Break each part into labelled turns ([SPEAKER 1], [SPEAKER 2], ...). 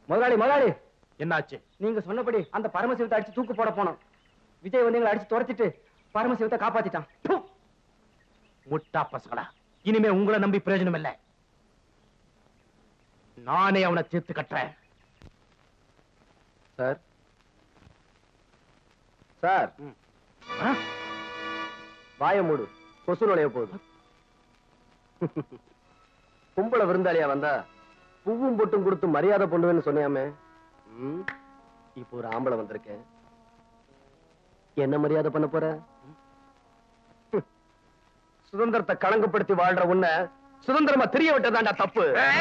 [SPEAKER 1] முதலாளி முதலாளி
[SPEAKER 2] என்னாச்சு
[SPEAKER 1] நீங்க சொன்னபடி அந்த பரமசிவத்தை அடிச்சு தூக்கு போட போனோம் விஜய் வந்து எங்களை அடிச்சு துரத்திட்டு பரமசிவத்தை காப்பாத்திட்டான் ப்பு.
[SPEAKER 2] முட்டா பசங்களா இனிமே உங்களை நம்பி பிரயோஜனம் இல்ல நானே அவனை தீர்த்து கட்டுறேன்
[SPEAKER 3] சார் சார்
[SPEAKER 2] ஆ?
[SPEAKER 3] வாய மூடு கொசு நுழைய போகுது கும்பல விருந்தாளியா வந்தா பூவும் பொட்டும் கொடுத்து மரியாதை பண்ணுவேன்னு சொன்னியாமே ம், இப்போ ஒரு ஆம்பளை வந்திருக்கேன் என்ன மரியாதை பண்ண போற ம். சுதந்திரத்தை களங்கப்படுத்தி வாழ்ற உன்னை சுதந்திரமா தெரிய விட்டதாண்டா தப்பு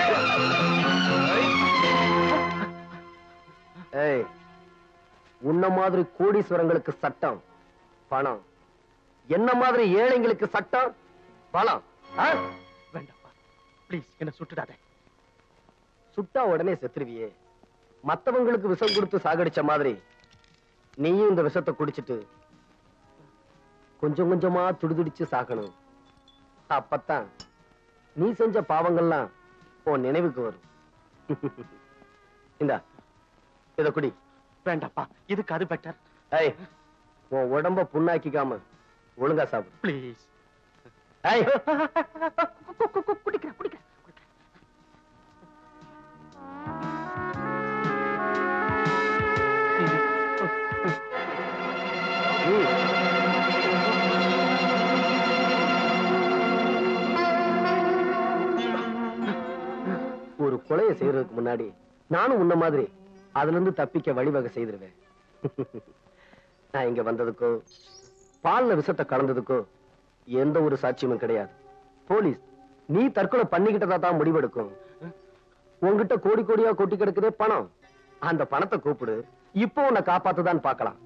[SPEAKER 3] ஏய் உன்ன மாதிரி கோடீஸ்வரங்களுக்கு சட்டம் பணம் என்ன மாதிரி ஏழைங்களுக்கு சட்டம் பணம் ஆ?
[SPEAKER 2] வேண்டாப்பா ப்ளீஸ் என்ன சுட்டுடாத
[SPEAKER 3] சுட்டா உடனே செத்துருவியே மத்தவங்களுக்கு விஷம் கொடுத்து சாகடிச்ச மாதிரி நீயும் இந்த விஷத்தை குடிச்சிட்டு கொஞ்சம் கொஞ்சமா துடிதுடிச்சு சாகணும் அப்பத்தான் நீ செஞ்ச பாவங்கள்லாம் உன் நினைவுக்கு வரும் இந்தா இத குடி
[SPEAKER 2] வேண்டாப்பா இதுக்கு அது பெட்டர்
[SPEAKER 3] ஏய் உன் உடம்ப புண்ணாக்கிக்காம ஒழுங்கா சாப்பிடு
[SPEAKER 2] ப்ளீஸ்
[SPEAKER 3] ஏய்
[SPEAKER 2] குடிக்கிறேன் குடிக்கிறேன்
[SPEAKER 3] ம். ஒரு கொலையை செய்யறதுக்கு முன்னாடி நானும் உன்ன மாதிரி அதுல இருந்து தப்பிக்க வழிவகை செய்திருவேன் நான் இங்க வந்ததுக்கோ பால்ல விஷத்தை கலந்ததுக்கோ எந்த ஒரு சாட்சியமும் கிடையாது போலீஸ் நீ தற்கொலை பண்ணிக்கிட்டதா தான் முடிவெடுக்கும் உன்கிட்ட கோடி கோடியா கொட்டி கிடக்குதே பணம் அந்த பணத்தை கூப்பிடு இப்போ உன்னை காப்பாத்துதான் பார்க்கலாம்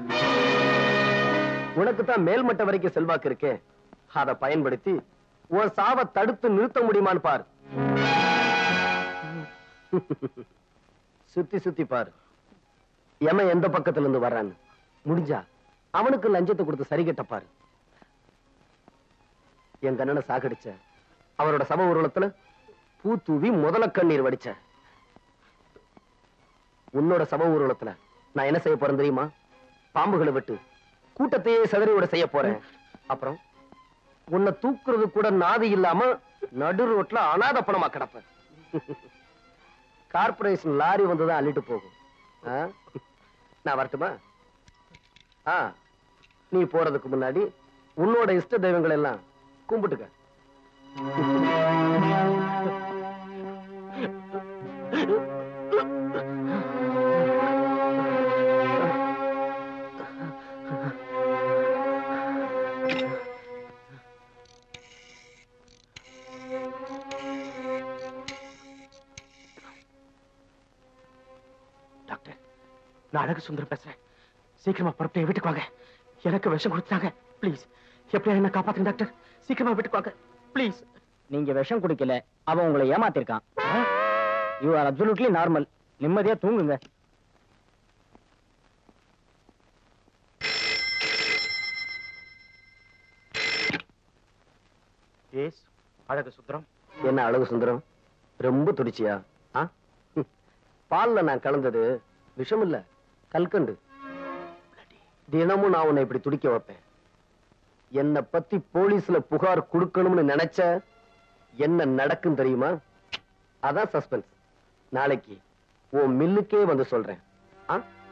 [SPEAKER 3] உனக்கு தான் மேல்மட்ட வரைக்கும் செல்வாக்கு இருக்கே அதை பயன்படுத்தி உன் சாவை தடுத்து நிறுத்த முடியுமான்னு பாரு சுத்தி சுத்தி பாரு எமன் எந்த பக்கத்துல இருந்து வர்றான்னு முடிஞ்சா அவனுக்கு லஞ்சத்தை கொடுத்து சரி கட்ட பாரு என் கண்ணனை சாகடிச்ச அவரோட சம ஊர்வலத்துல பூ தூவி முதல கண்ணீர் வடிச்ச உன்னோட சம ஊர்வலத்துல நான் என்ன செய்ய போறேன் தெரியுமா பாம்புகளை விட்டு கூட்டத்தையே சதறி விட செய்ய போறேன் அப்புறம் உன்னை தூக்குறது கூட நாதி இல்லாம நடு ரோட்ல அனாத பணமா கிடப்பேன் கார்பரேஷன் லாரி வந்துதான் அள்ளிட்டு போகும் ஆ? நான் வரட்டுமா ஆ நீ போறதுக்கு முன்னாடி உன்னோட இஷ்ட தெய்வங்கள் எல்லாம் கும்பிட்டுக்க
[SPEAKER 2] டாக்டர் நான் அழகு சுந்தரம் பேசுறேன் சீக்கிரமா புறப்பட்டு என் வீட்டுக்கு வாங்க எனக்கு விஷம் கொடுத்தாங்க ப்ளீஸ் எப்படியா என்ன காப்பாத்துங்க டாக்டர் சீக்கிரமா வீட்டுக்கு வாங்க ப்ளீஸ்
[SPEAKER 1] நீங்க விஷம் குடிக்கல அவன் உங்களை ஏமாத்திருக்கான் யூ ஆர் அப்சல்யூட்லி நார்மல் நிம்மதியா தூங்குங்க
[SPEAKER 2] எஸ் அழகு சுந்தரம்
[SPEAKER 3] என்ன அழகு சுந்தரம் ரொம்ப துடிச்சியா ஆ? ம். பால்ல நான் கலந்தது விஷம் இல்ல கல்கண்டு தினமும் நான் உன்னை இப்படி துடிக்க வைப்பேன் என்னை பத்தி போலீஸ்ல புகார் கொடுக்கணும்னு நினைச்ச என்ன நடக்கும் தெரியுமா அதான் சஸ்பென்ஸ் நாளைக்கு உன் மில்லுக்கே வந்து சொல்றேன் ஆ